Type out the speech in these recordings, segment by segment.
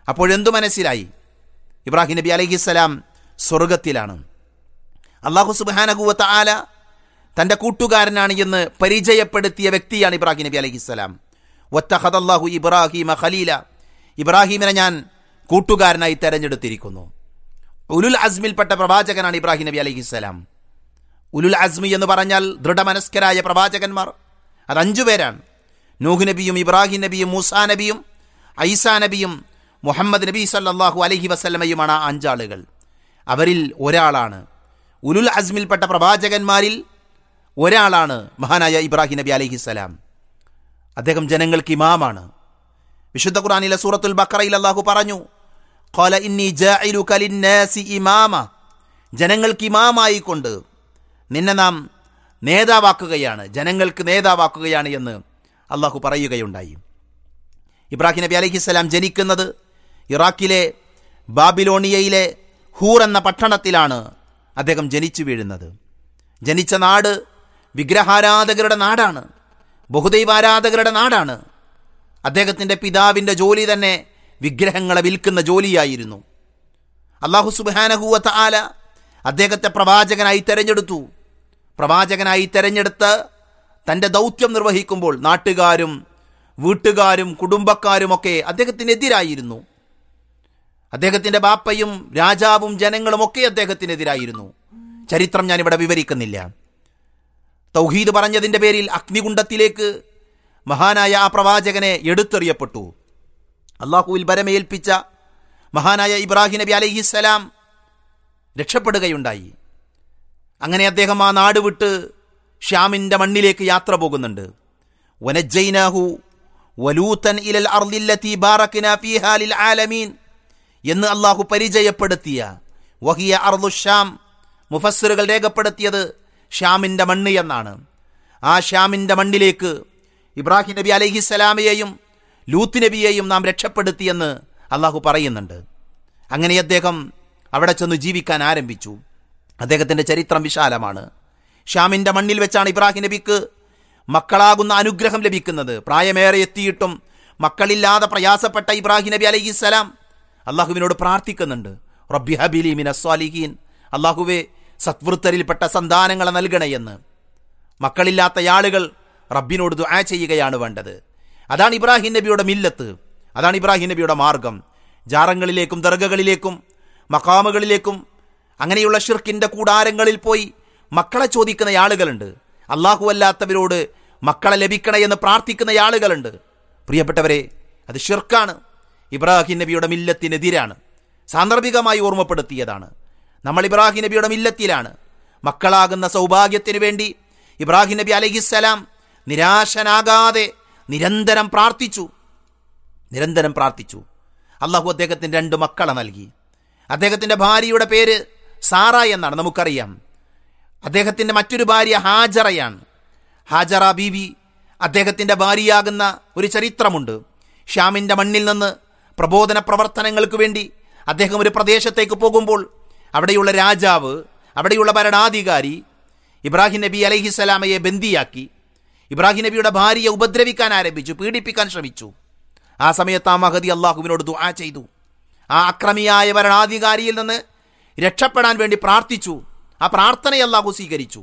അപ്പോഴെന്തു മനസ്സിലായി ഇബ്രാഹിം നബി അലഹിസ്സലാം സ്വർഗത്തിലാണ് അള്ളാഹു സുബാനകുവത്ത ആല തന്റെ കൂട്ടുകാരനാണ് എന്ന് പരിചയപ്പെടുത്തിയ വ്യക്തിയാണ് ഇബ്രാഹിം നബി അലഹിസ്സലാം ഒത്തഹദല്ലാഹു ഇബ്രാഹിമ ഖലീല ഇബ്രാഹിമിനെ ഞാൻ കൂട്ടുകാരനായി തെരഞ്ഞെടുത്തിരിക്കുന്നു ഉലുൽ അസ്മിൽപ്പെട്ട പ്രവാചകനാണ് ഇബ്രാഹിം നബി അലഹിസ്സലാം ഉലുൽ അസ്മി എന്ന് പറഞ്ഞാൽ ദൃഢമനസ്കരായ പ്രവാചകന്മാർ അത് അഞ്ചു പേരാണ് നൂഹ് നബിയും ഇബ്രാഹിം നബിയും മൂസാ നബിയും ഐസാ നബിയും മുഹമ്മദ് നബി സല്ലാഹു അലഹി വസ്ലമയുമാണ് ആ അഞ്ചാളുകൾ അവരിൽ ഒരാളാണ് ഉലുൽ അസ്മിൽപ്പെട്ട പ്രവാചകന്മാരിൽ ഒരാളാണ് മഹാനായ ഇബ്രാഹിം നബി അലഹിസ്സലാം അദ്ദേഹം ജനങ്ങൾക്ക് ഇമാമാണ് വിശുദ്ധ ഖുറാനിലെ സൂറത്തുൽ ബക്കറയിൽ അള്ളാഹു പറഞ്ഞു ഖാല ഇന്നി ജാഇലുക ലിന്നാസി ഇമാമ ജനങ്ങൾക്ക് ഇമാമായി കൊണ്ട് നിന്നെ നാം നേതാവാക്കുകയാണ് ജനങ്ങൾക്ക് നേതാവാക്കുകയാണ് എന്ന് അള്ളാഹു പറയുകയുണ്ടായി ഇബ്രാഹിം നബി അലഹിസ്സലാം ജനിക്കുന്നത് ഇറാഖിലെ ബാബിലോണിയയിലെ ഹൂർ എന്ന പട്ടണത്തിലാണ് അദ്ദേഹം ജനിച്ചു വീഴുന്നത് ജനിച്ച നാട് വിഗ്രഹാരാധകരുടെ നാടാണ് ബഹുദൈവാരാധകരുടെ നാടാണ് അദ്ദേഹത്തിൻ്റെ പിതാവിൻ്റെ ജോലി തന്നെ വിഗ്രഹങ്ങളെ വിൽക്കുന്ന ജോലിയായിരുന്നു അള്ളാഹു സുബാനഹൂവത്ത ആല അദ്ദേഹത്തെ പ്രവാചകനായി തെരഞ്ഞെടുത്തു പ്രവാചകനായി തെരഞ്ഞെടുത്ത് തൻ്റെ ദൗത്യം നിർവഹിക്കുമ്പോൾ നാട്ടുകാരും വീട്ടുകാരും കുടുംബക്കാരുമൊക്കെ അദ്ദേഹത്തിനെതിരായിരുന്നു അദ്ദേഹത്തിൻ്റെ ബാപ്പയും രാജാവും ജനങ്ങളും ഒക്കെ അദ്ദേഹത്തിനെതിരായിരുന്നു ചരിത്രം ഞാനിവിടെ വിവരിക്കുന്നില്ല തൗഹീദ് പറഞ്ഞതിൻ്റെ പേരിൽ അഗ്നികുണ്ടത്തിലേക്ക് മഹാനായ ആ പ്രവാചകനെ എടുത്തെറിയപ്പെട്ടു അള്ളാഹുവിൽ ബരമേൽപ്പിച്ച മഹാനായ ഇബ്രാഹിം നബി അലഹിസ്സലാം രക്ഷപ്പെടുകയുണ്ടായി അങ്ങനെ അദ്ദേഹം ആ നാട് വിട്ട് ഷ്യാമിൻ്റെ മണ്ണിലേക്ക് യാത്ര പോകുന്നുണ്ട് വനജൈനാഹു വലൂത്തൻ ഇലൽ അർദില്ലത്തി ബാറക്കിന ഫീഹാ ലിൽ ആലമീൻ എന്ന് അള്ളാഹു പരിചയപ്പെടുത്തിയ വഹിയ അർദു ഷ്യാം മുഫസ്സിറുകൾ രേഖപ്പെടുത്തിയത് ഷ്യാമിൻ്റെ മണ്ണ് എന്നാണ് ആ ഷ്യാമിൻ്റെ മണ്ണിലേക്ക് ഇബ്രാഹിം നബി അലഹിസ്സലാമയെയും ലൂത്ത് നബിയെയും നാം രക്ഷപ്പെടുത്തിയെന്ന് അള്ളാഹു പറയുന്നുണ്ട് അങ്ങനെ അദ്ദേഹം അവിടെ ചെന്ന് ജീവിക്കാൻ ആരംഭിച്ചു അദ്ദേഹത്തിൻ്റെ ചരിത്രം വിശാലമാണ് ഷ്യാമിൻ്റെ മണ്ണിൽ വെച്ചാണ് ഇബ്രാഹിം നബിക്ക് മക്കളാകുന്ന അനുഗ്രഹം ലഭിക്കുന്നത് പ്രായമേറെ എത്തിയിട്ടും മക്കളില്ലാതെ പ്രയാസപ്പെട്ട ഇബ്രാഹിം നബി അലഹിസ്സലാം അള്ളാഹുവിനോട് പ്രാർത്ഥിക്കുന്നുണ്ട് റബ്ബി ഹബിലി മിന സ്വാലിഹീൻ അള്ളാഹുവെ സത്വൃത്തരിൽപ്പെട്ട സന്താനങ്ങളെ നൽകണയെന്ന് മക്കളില്ലാത്ത ആളുകൾ റബ്ബിനോട് ദുആ ചെയ്യുകയാണ് വേണ്ടത് അതാണ് ഇബ്രാഹിം നബിയുടെ മില്ലത്ത് അതാണ് ഇബ്രാഹിം നബിയുടെ മാർഗം ജാറങ്ങളിലേക്കും ദർഗകളിലേക്കും മക്കാമുകളിലേക്കും അങ്ങനെയുള്ള ഷിർക്കിന്റെ കൂടാരങ്ങളിൽ പോയി മക്കളെ ചോദിക്കുന്ന ആളുകളുണ്ട് അള്ളാഹു അല്ലാത്തവരോട് മക്കളെ ലഭിക്കണേ എന്ന് പ്രാർത്ഥിക്കുന്ന ആളുകളുണ്ട് പ്രിയപ്പെട്ടവരെ അത് ഷിർക്കാണ് ഇബ്രാഹിം നബിയുടെ മില്ലത്തിനെതിരാണ് സാന്ദർഭികമായി ഓർമ്മപ്പെടുത്തിയതാണ് നമ്മൾ ഇബ്രാഹിം നബിയുടെ മില്ലത്തിലാണ് മക്കളാകുന്ന സൗഭാഗ്യത്തിനു വേണ്ടി ഇബ്രാഹിം നബി അലഹിസ്സലാം നിരാശനാകാതെ നിരന്തരം പ്രാർത്ഥിച്ചു നിരന്തരം പ്രാർത്ഥിച്ചു അള്ളാഹു അദ്ദേഹത്തിന് രണ്ട് മക്കളെ നൽകി അദ്ദേഹത്തിൻ്റെ ഭാര്യയുടെ പേര് സാറ എന്നാണ് നമുക്കറിയാം അദ്ദേഹത്തിൻ്റെ മറ്റൊരു ഭാര്യ ഹാജറയാണ് ഹാജറ ബീവി അദ്ദേഹത്തിൻ്റെ ഭാര്യയാകുന്ന ഒരു ചരിത്രമുണ്ട് ഷ്യാമിൻ്റെ മണ്ണിൽ നിന്ന് പ്രബോധന പ്രവർത്തനങ്ങൾക്ക് വേണ്ടി അദ്ദേഹം ഒരു പ്രദേശത്തേക്ക് പോകുമ്പോൾ അവിടെയുള്ള രാജാവ് അവിടെയുള്ള ഭരണാധികാരി ഇബ്രാഹിം നബി അലഹിസ്സലാമയെ ബന്ദിയാക്കി ഇബ്രാഹിം നബിയുടെ ഭാര്യയെ ഉപദ്രവിക്കാൻ ആരംഭിച്ചു പീഡിപ്പിക്കാൻ ശ്രമിച്ചു ആ സമയത്ത് ആ മഹതി അള്ളാഹുവിനോട് ദുആ ചെയ്തു ആ അക്രമിയായ ഭരണാധികാരിയിൽ നിന്ന് രക്ഷപ്പെടാൻ വേണ്ടി പ്രാർത്ഥിച്ചു ആ പ്രാർത്ഥനയെ അള്ളാഹു സ്വീകരിച്ചു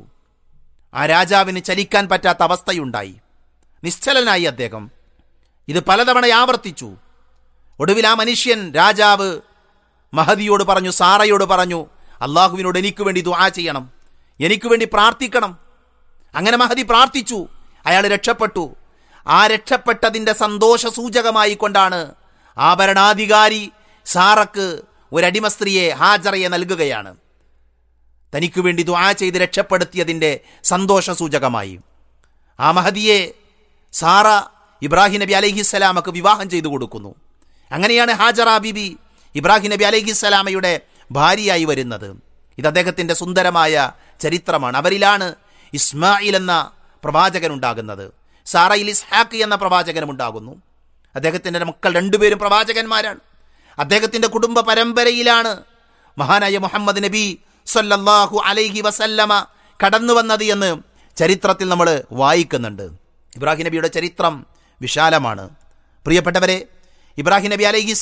ആ രാജാവിന് ചലിക്കാൻ പറ്റാത്ത അവസ്ഥയുണ്ടായി നിശ്ചലനായി അദ്ദേഹം ഇത് പലതവണ ആവർത്തിച്ചു ഒടുവിൽ ആ മനുഷ്യൻ രാജാവ് മഹദിയോട് പറഞ്ഞു സാറയോട് പറഞ്ഞു അള്ളാഹുവിനോട് എനിക്ക് വേണ്ടി ദുആ ചെയ്യണം എനിക്ക് വേണ്ടി പ്രാർത്ഥിക്കണം അങ്ങനെ മഹദി പ്രാർത്ഥിച്ചു അയാൾ രക്ഷപ്പെട്ടു ആ രക്ഷപ്പെട്ടതിൻ്റെ സന്തോഷ സൂചകമായി കൊണ്ടാണ് ആ ഭരണാധികാരി സാറക്ക് ഒരടിമ സ്ത്രീയെ ഹാജറയെ നൽകുകയാണ് തനിക്ക് വേണ്ടി ദുആ ചെയ്ത് രക്ഷപ്പെടുത്തിയതിൻ്റെ സന്തോഷ സൂചകമായി ആ മഹദിയെ സാറ ഇബ്രാഹിം നബി അലഹിസ്സലാമക്ക് വിവാഹം ചെയ്തു കൊടുക്കുന്നു അങ്ങനെയാണ് ഹാജറ ബിബി ഇബ്രാഹിം നബി അലഹിസ്സലാമയുടെ ഭാര്യയായി വരുന്നത് ഇത് അദ്ദേഹത്തിൻ്റെ സുന്ദരമായ ചരിത്രമാണ് അവരിലാണ് ഇസ്മായിൽ എന്ന പ്രവാചകൻ ഉണ്ടാകുന്നത് സാറയിൽ ഇസ്ഹാഖ് എന്ന പ്രവാചകനും ഉണ്ടാകുന്നു അദ്ദേഹത്തിൻ്റെ മക്കൾ രണ്ടുപേരും പ്രവാചകന്മാരാണ് അദ്ദേഹത്തിൻ്റെ കുടുംബ പരമ്പരയിലാണ് മഹാനായ മുഹമ്മദ് നബി സല്ലല്ലാഹു അലൈഹി വസല്ലമ കടന്നു വന്നത് എന്ന് ചരിത്രത്തിൽ നമ്മൾ വായിക്കുന്നുണ്ട് ഇബ്രാഹിം നബിയുടെ ചരിത്രം വിശാലമാണ് പ്രിയപ്പെട്ടവരെ ഇബ്രാഹിം നബി അലൈഹി